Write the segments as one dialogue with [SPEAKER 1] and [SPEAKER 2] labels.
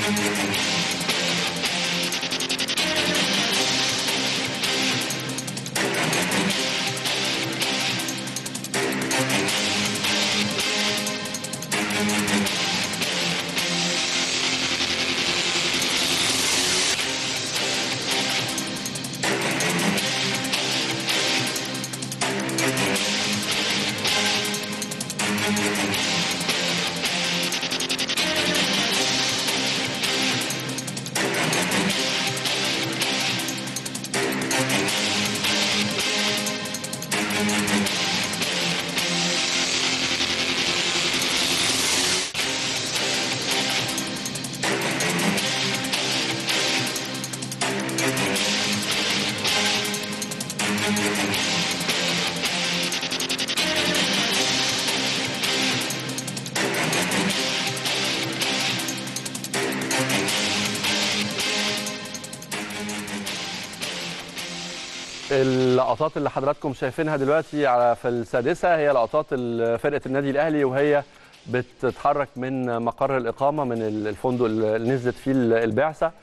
[SPEAKER 1] اللقطات اللي حضراتكم شايفينها دلوقتي على في السادسه هي لقطات ال- فرقه النادي الاهلي وهي بتتحرك من مقر الاقامه من الفندق اللي نزلت فيه البعثه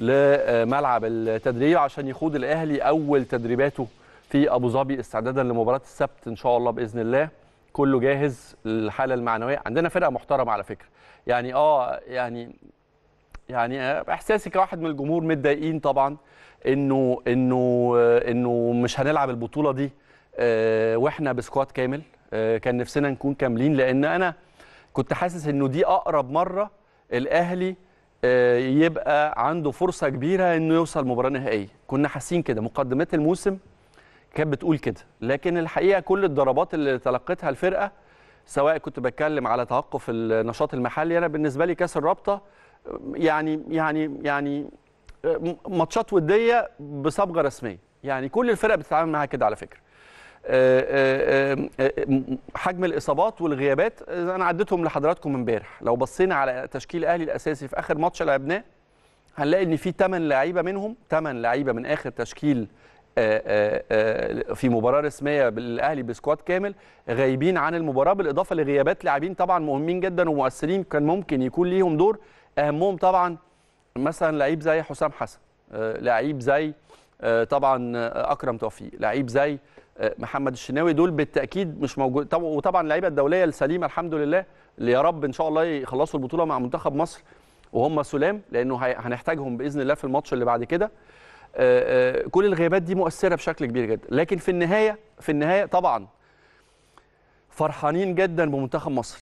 [SPEAKER 1] لملعب التدريب عشان يخوض الاهلي اول تدريباته في ابو ظبي استعدادا لمباراه السبت ان شاء الله باذن الله كله جاهز الحاله المعنويه عندنا فرقه محترمه على فكره يعني اه يعني يعني احساسي كواحد من الجمهور متضايقين طبعا انه انه انه مش هنلعب البطوله دي آه، واحنا بسكواد كامل آه، كان نفسنا نكون كاملين لان انا كنت حاسس انه دي اقرب مره الاهلي آه، يبقى عنده فرصه كبيره انه يوصل مباراه نهائيه كنا حاسين كده مقدمات الموسم كانت بتقول كده لكن الحقيقه كل الضربات اللي تلقتها الفرقه سواء كنت بتكلم على توقف النشاط المحلي انا بالنسبه لي كاس الرابطه يعني يعني يعني ماتشات وديه بصبغه رسميه يعني كل الفرق بتتعامل معاها كده على فكره آه، آه، آه، حجم الاصابات والغيابات انا عديتهم لحضراتكم امبارح لو بصينا على تشكيل الاهلي الاساسي في اخر ماتش لعبناه هنلاقي ان في 8 لعيبه منهم 8 لعيبه من اخر تشكيل آه، آه، آه، في مباراه رسميه بالاهلي بسكواد كامل غايبين عن المباراه بالاضافه لغيابات لاعبين طبعا مهمين جدا ومؤثرين كان ممكن يكون ليهم دور اهمهم طبعا مثلا لعيب زي حسام حسن آه، لعيب زي آه، طبعا آه، اكرم توفيق لعيب زي آه، محمد الشناوي دول بالتاكيد مش موجود طب وطبعا اللعيبه الدوليه السليمه الحمد لله اللي يا رب ان شاء الله يخلصوا البطوله مع منتخب مصر وهم سلام لانه هي- هنحتاجهم باذن الله في الماتش اللي بعد كده آه، آه، كل الغيابات دي مؤثره بشكل كبير جدا لكن في النهايه في النهايه طبعا فرحانين جدا بمنتخب مصر